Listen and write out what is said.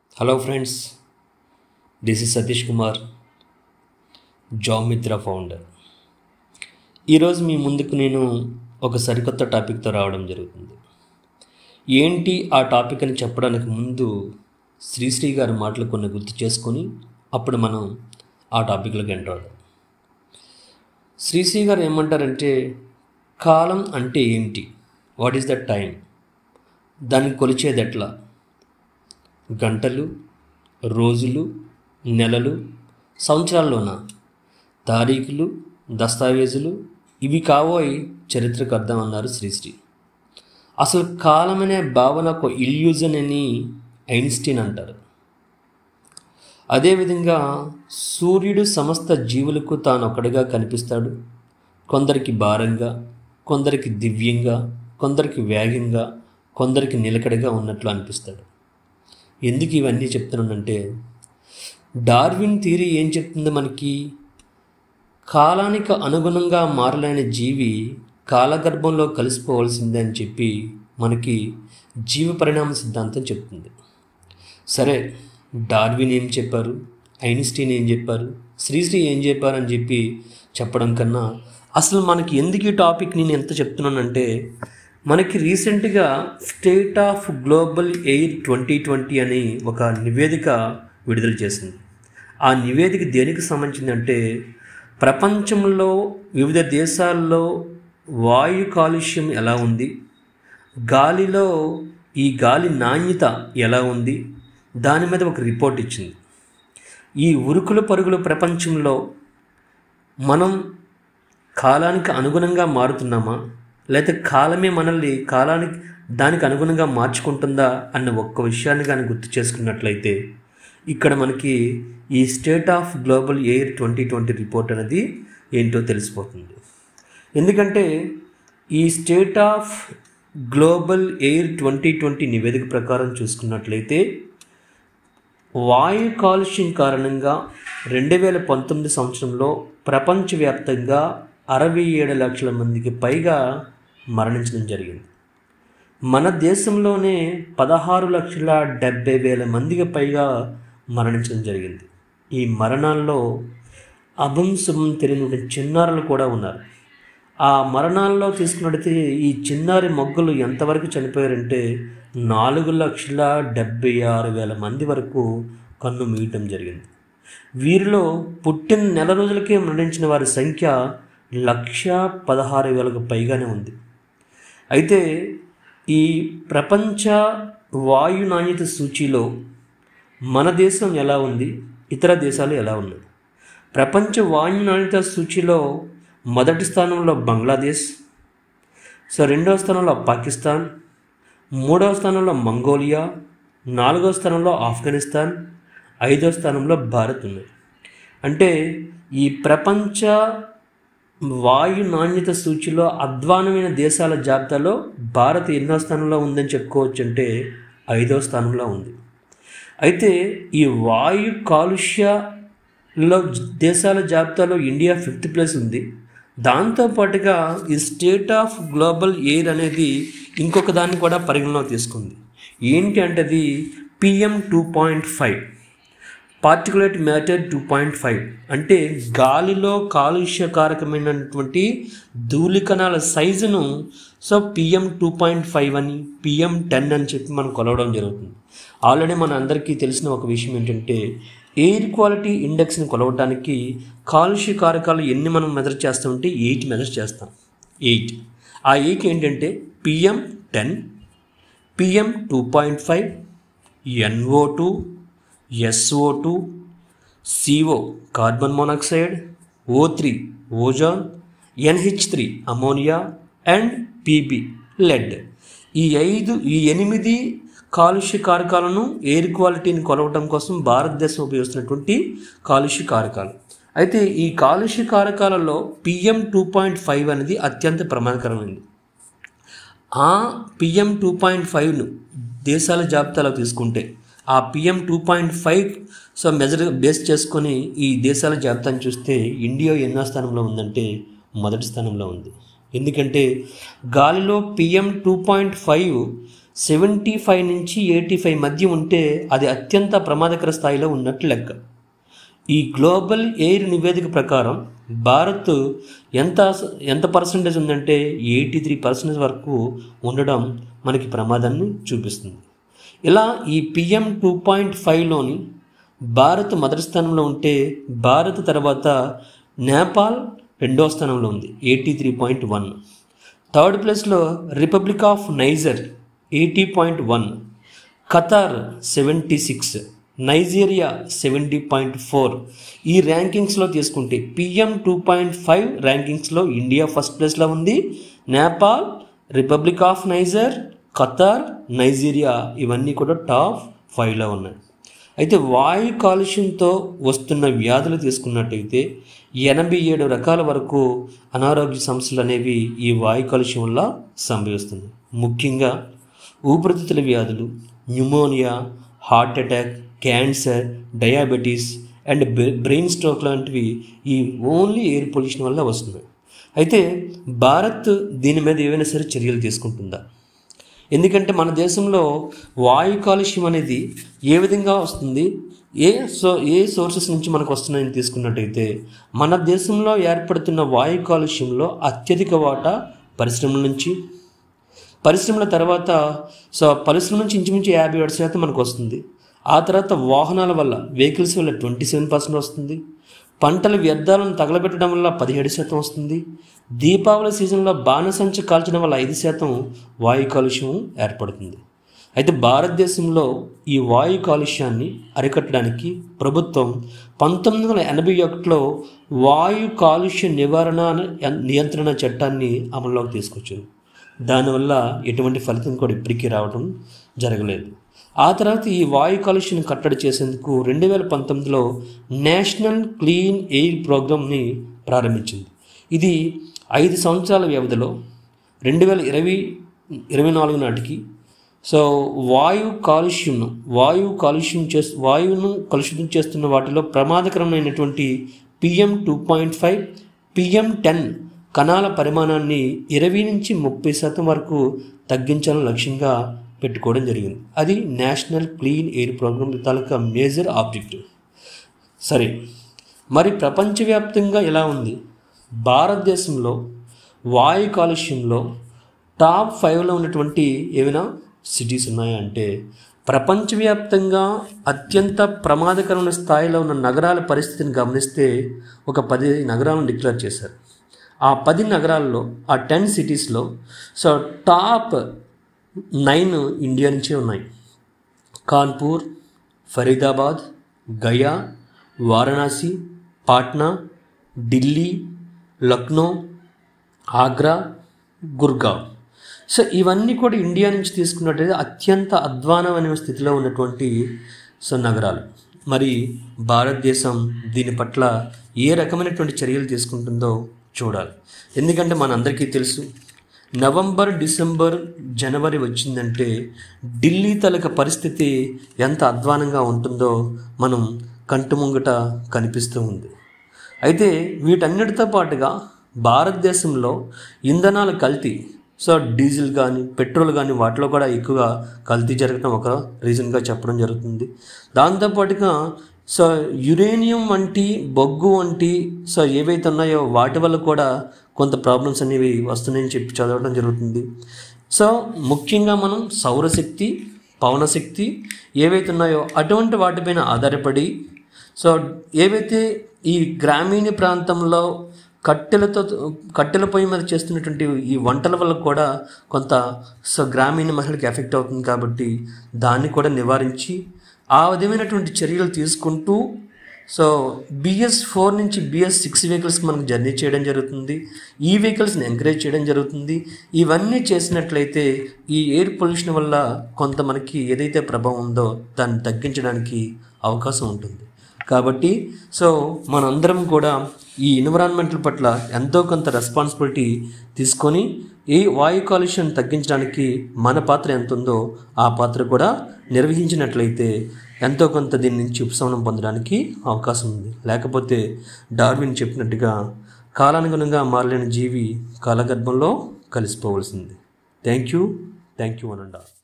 hello friends this is Satish Kumar job Mitra founder ఈరోజు మీ ముందుకు నేను ఒక సరికొత్త టాపిక్తో రావడం జరుగుతుంది ఏంటి ఆ టాపిక్ అని చెప్పడానికి ముందు శ్రీశ్రీ గారి మాటలు కొన్ని గుర్తు చేసుకొని అప్పుడు మనం ఆ టాపిక్లోకి ఎంటర్ అవుదాం శ్రీశ్రీ గారు ఏమంటారంటే కాలం అంటే ఏంటి వాట్ ఈస్ ద టైం దాన్ని కొలిచేది ఎట్లా గంటలు రోజులు నెలలు సంవత్సరాల్లోన తారీఖులు దస్తావేజులు ఇవి కావోయి చరిత్రకు అర్థం అన్నారు శ్రీశ్రీ అసలు కాలం అనే భావన ఒక ఇల్యూజన్ అని ఐన్స్టీన్ అంటారు అదేవిధంగా సూర్యుడు సమస్త జీవులకు తాను ఒకటిగా కనిపిస్తాడు కొందరికి భారంగా కొందరికి దివ్యంగా కొందరికి వేగంగా కొందరికి నిలకడగా ఉన్నట్లు అనిపిస్తాడు ఎందుకు ఇవన్నీ చెప్తున్నానంటే డార్విన్ థియరీ ఏం చెప్తుంది మనకి కాలానికి అనుగుణంగా మారలేని జీవి కాలగర్భంలో కలిసిపోవలసిందే అని చెప్పి మనకి జీవ పరిణామ సిద్ధాంతం చెప్తుంది సరే డార్విన్ ఏం చెప్పారు ఐన్స్టీన్ ఏం చెప్పారు శ్రీశ్రీ ఏం చెప్పారు అని చెప్పి చెప్పడం కన్నా అసలు మనకి ఎందుకు ఈ టాపిక్ నేను ఎంత చెప్తున్నానంటే మనకి రీసెంట్గా state of global air twenty twenty అని ఒక నివేదిక విడుదల చేసింది ఆ నివేదిక దేనికి సంబంధించిందంటే ప్రపంచంలో వివిధ దేశాల్లో వాయు కాలుష్యం ఎలా ఉంది గాలిలో ఈ గాలి నాణ్యత ఎలా ఉంది దాని మీద ఒక రిపోర్ట్ ఇచ్చింది ఈ ఉరుకుల పరుగుల ప్రపంచంలో మనం కాలానికి అనుగుణంగా మారుతున్నామా లేకపోతే కాలమే మనల్ని కాలానికి దానికి అనుగుణంగా మార్చుకుంటుందా అన్న ఒక్క విషయాన్ని కానీ గుర్తు చేసుకున్నట్లయితే ఇక్కడ మనకి ఈ state of global air twenty twenty report అనేది ఏంటో తెలిసిపోతుంది ఎందుకంటే ఈ state of global air twenty twenty నివేదిక ప్రకారం చూసుకున్నట్లయితే వాయు కాలుష్యం కారణంగా రెండు వేల పంతొమ్మిది సంవత్సరంలో ప్రపంచవ్యాప్తంగా అరవై ఏడు లక్షల మందికి పైగా మరణించడం జరిగింది మన దేశంలోనే పదహారు లక్షల డెబ్బై వేల మందికి పైగా మరణించడం జరిగింది ఈ మరణాల్లో అభం శుభం తెలియని చిన్నారులు కూడా ఉన్నారు ఆ మరణాల్లో తీసుకున్నట్టయితే ఈ చిన్నారి మొగ్గలు ఎంతవరకు చనిపోయారంటే నాలుగు లక్షల డెబ్బై ఆరు వేల మంది వరకు కన్ను మీయటం జరిగింది వీరిలో పుట్టిన నెల రోజులకే మరణించిన వారి సంఖ్య లక్ష పదహారు వేలకు పైగానే ఉంది అయితే ఈ ప్రపంచ వాయు నాణ్యత సూచీలో మన దేశం ఎలా ఉంది ఇతర దేశాలు ఎలా ఉన్నాయి ప్రపంచ వాయు నాణ్యత సూచీలో మొదటి స్థానంలో బంగ్లాదేశ్ సో రెండవ స్థానంలో పాకిస్తాన్ మూడవ స్థానంలో మంగోలియా నాలుగవ స్థానంలో ఆఫ్ఘనిస్తాన్ ఐదవ స్థానంలో భారత్ ఉన్నాయి అంటే ఈ ప్రపంచ వాయు నాణ్యత సూచిలో అధ్వానమైన దేశాల జాబితాలో భారత్ ఎన్నో స్థానంలో ఉందని చెప్పుకోవచ్చు అంటే ఐదవ స్థానంలో ఉంది అయితే ఈ వాయు కాలుష్యలో దేశాల జాబితాలో ఇండియా ఫిఫ్త్ ప్లేస్ ఉంది దాంతోపాటుగా ఈ స్టేట్ ఆఫ్ గ్లోబల్ ఎయిర్ అనేది ఇంకొక దాన్ని కూడా పరిగణలోకి తీసుకుంది ఏంటి అంటే అది PM two point five particulate matter two point five అంటే గాలిలో కాలుష్యకారకమైనటువంటి ధూళికణాల సైజును so PM two point five అని పిఎం టెన్ అని చెప్పి మనం కొలవడం జరుగుతుంది ఆల్రెడీ మన అందరికీ తెలిసిన ఒక విషయం ఏంటంటే ఎయిర్ క్వాలిటీ ఇండెక్స్ని కొలవడానికి కాలుష్య కారకాలు ఎన్ని మనం మెజర్ చేస్తామంటే ఎయిట్ మెజర్ చేస్తాం ఎయిట్ ఆ ఎయిట్ ఏంటంటే PM ten PM two point five NO two SO two CO carbon monoxide O three ozone NH three ammonia and PB lead ఈ ఐదు ఈ ఎనిమిది కాలుష్య కారకాలను ఎయిర్ క్వాలిటీని కొలవడం కోసం భారతదేశం ఉపయోగిస్తున్నటువంటి కాలుష్య కారకాలు అయితే ఈ కాలుష్య కారకాలలో పిఎం టూ పాయింట్ ఫైవ్ అనేది అత్యంత ప్రమాదకరమైనది ఆ పిఎం టూ పాయింట్ ఫైవ్ను దేశాల జాబితాలో తీసుకుంటే ఆ PM two point five so measure base చేసుకొని ఈ దేశాల జాబితాను చూస్తే ఇండియా ఎన్నో స్థానంలో ఉందంటే మొదటి స్థానంలో ఉంది ఎందుకంటే గాలిలో PM two point five seventy five నుంచి ఎయిటీ ఫైవ్ మధ్య ఉంటే అది అత్యంత ప్రమాదకర స్థాయిలో ఉన్నట్లు లెక్క ఈ గ్లోబల్ ఎయిర్ నివేదిక ప్రకారం భారత్ ఎంత ఎంత పర్సంటేజ్ ఉందంటే ఎయిటీ త్రీ పర్సెంటేజ్ వరకు ఉండడం మనకి ప్రమాదాన్ని చూపిస్తుంది ఇలా ఈ పిఎం టూ పాయింట్ ఫైవ్లోని భారత్ మొదటి స్థానంలో ఉంటే భారత్ తర్వాత నేపాల్ రెండో స్థానంలో ఉంది eighty three point one third ప్లేస్లో republic of Niger eighty point one Qatar seventy six Nigeria seventy point four ఈ ర్యాంకింగ్స్లో తీసుకుంటే పిఎం టూ పాయింట్ ఫైవ్ ర్యాంకింగ్స్లో ఇండియా ఫస్ట్ ప్లేస్లో ఉంది Nepal republic of Niger Qatar Nigeria ఇవన్నీ కూడా టాప్ ఫైవ్లో ఉన్నాయి అయితే వాయు కాలుష్యంతో వస్తున్న వ్యాధులు తీసుకున్నట్టయితే ఎనభై ఏడు రకాల వరకు అనారోగ్య సమస్యలు అనేవి ఈ వాయు కాలుష్యం వల్ల సంభవిస్తుంది ముఖ్యంగా ఊపిరితిత్తుల వ్యాధులు pneumonia heart attack cancer diabetes and brain stroke లాంటివి ఈ ఓన్లీ ఎయిర్ పొల్యూషన్ వల్ల వస్తున్నాయి అయితే భారత్ దీని మీద ఏవైనా సరే చర్యలు తీసుకుంటుందా ఎందుకంటే మన దేశంలో వాయు కాలుష్యం అనేది ఏ విధంగా వస్తుంది ఏ సో ఏ సోర్సెస్ నుంచి మనకు వస్తున్నాయని తీసుకున్నట్టయితే మన దేశంలో ఏర్పడుతున్న వాయు కాలుష్యంలో అత్యధిక వాటా పరిశ్రమల నుంచి పరిశ్రమల తర్వాత సో పరిశ్రమ నుంచి ఇంచుమించు యాభై ఏడు శాతం మనకు వస్తుంది ఆ తర్వాత వాహనాల వల్ల వెహికల్స్ వల్ల ట్వంటీ సెవెన్ పర్సెంట్ వస్తుంది పంటల వ్యర్థాలను తగలబెట్టడం వల్ల పదిహేడు శాతం వస్తుంది దీపావళి సీజన్లో బాణసంచ కాల్చడం వల్ల ఐదు శాతం వాయు కాలుష్యం ఏర్పడుతుంది అయితే భారతదేశంలో ఈ వాయు కాలుష్యాన్ని అరికట్టడానికి ప్రభుత్వం పంతొమ్మిది వందల ఎనభై ఒకటిలో వాయు కాలుష్య నివారణ నియంత్రణ చట్టాన్ని అమల్లోకి తీసుకొచ్చారు దానివల్ల ఎటువంటి ఫలితం కూడా ఇప్పటికీ రావడం జరగలేదు ఆ తర్వాత ఈ వాయు కాలుష్యం కట్టడి చేసేందుకు రెండు వేల పంతొమ్మిదిలో నేషనల్ క్లీన్ ఎయిర్ ప్రోగ్రామ్ని ప్రారంభించింది ఇది ఐదు సంవత్సరాల వ్యవధిలో రెండు వేల ఇరవై ఇరవై నాలుగు నాటికి సో వాయు కాలుష్యం వాయు కాలుష్యం చేస్తు వాయువును కలుషితం చేస్తున్న వాటిలో ప్రమాదకరమైనటువంటి PM two point five PM ten కణాల పరిమాణాన్ని ఇరవై నుంచి ముప్పై శాతం వరకు తగ్గించాలని లక్ష్యంగా పెట్టుకోవడం జరిగింది అది నేషనల్ క్లీన్ ఎయిర్ ప్రోగ్రామ్ తాలూకా మేజర్ ఆబ్జెక్టివ్ సరే మరి ప్రపంచవ్యాప్తంగా ఎలా ఉంది భారతదేశంలో వాయు కాలుష్యంలో టాప్ ఫైవ్లో ఉన్నటువంటి ఏమైనా సిటీస్ ఉన్నాయా అంటే ప్రపంచవ్యాప్తంగా అత్యంత ప్రమాదకరమైన స్థాయిలో ఉన్న నగరాల పరిస్థితిని గమనిస్తే ఒక పది నగరాలను డిక్లేర్ చేశారు ఆ పది నగరాల్లో ఆ టెన్ సిటీస్లో సో టాప్ నైన్ ఇండియా నుంచే ఉన్నాయి కాన్పూర్ ఫరీదాబాద్ గయా వారణాసి పాట్నా ఢిల్లీ లక్నో ఆగ్రా గుర్గావ్ సో ఇవన్నీ కూడా ఇండియా నుంచి తీసుకున్నట్టయితే అత్యంత అధ్వానమైన స్థితిలో ఉన్నటువంటి సో నగరాలు మరి భారతదేశం దీని పట్ల ఏ రకమైనటువంటి చర్యలు తీసుకుంటుందో చూడాలి ఎందుకంటే మనందరికీ తెలుసు నవంబర్ డిసెంబర్ జనవరి వచ్చిందంటే ఢిల్లీ తలక పరిస్థితి ఎంత అధ్వానంగా ఉంటుందో మనం కంటి ముంగట కనిపిస్తూ ఉంది అయితే వీటన్నిటితో పాటుగా భారతదేశంలో ఇంధనాల కల్తీ సో డీజిల్ కానీ పెట్రోల్ కానీ వాటిలో కూడా ఎక్కువగా కల్తీ జరగడం ఒక రీజన్గా చెప్పడం జరుగుతుంది దాంతోపాటుగా సో యురేనియం వంటి బొగ్గు వంటి సో ఏవైతే ఉన్నాయో వాటి వల్ల కూడా కొంత ప్రాబ్లమ్స్ అనేవి వస్తున్నాయని చెప్పి చదవడం జరుగుతుంది సో ముఖ్యంగా మనం సౌరశక్తి పవనశక్తి ఏవైతే ఉన్నాయో అటువంటి వాటిపైన ఆధారపడి సో ఏవైతే ఈ గ్రామీణ ప్రాంతంలో కట్టెలతో కట్టెల పొయ్యి మీద చేస్తున్నటువంటి ఈ వంటల వల్ల కూడా కొంత సో గ్రామీణ మహిళకి ఎఫెక్ట్ అవుతుంది కాబట్టి దాన్ని కూడా నివారించి ఆ విధమైనటువంటి చర్యలు తీసుకుంటూ సో బిఎస్ ఫోర్ నుంచి బిఎస్ సిక్స్ వెహికల్స్కి మనకు జర్నీ చేయడం జరుగుతుంది ఈ వెహికల్స్ని ఎంకరేజ్ చేయడం జరుగుతుంది ఇవన్నీ చేసినట్లయితే ఈ ఎయిర్ పొల్యూషన్ వల్ల కొంత మనకి ఏదైతే ప్రభావం ఉందో దాన్ని తగ్గించడానికి అవకాశం ఉంటుంది కాబట్టి సో మనందరం కూడా ఈ ఎన్విరాన్మెంటల్ పట్ల ఎంతో కొంత రెస్పాన్సిబిలిటీ తీసుకొని ఈ వాయు కాలుష్యం తగ్గించడానికి మన పాత్ర ఎంత ఉందో ఆ పాత్ర కూడా నిర్వహించినట్లయితే ఎంతో కొంత దీని నుంచి ఉపశమనం పొందడానికి అవకాశం ఉంది లేకపోతే డార్విన్ చెప్పినట్టుగా కాలానుగుణంగా మారలేని జీవి కాలగర్భంలో కలిసిపోవలసింది థ్యాంక్ యూ థ్యాంక్ యూ అనండా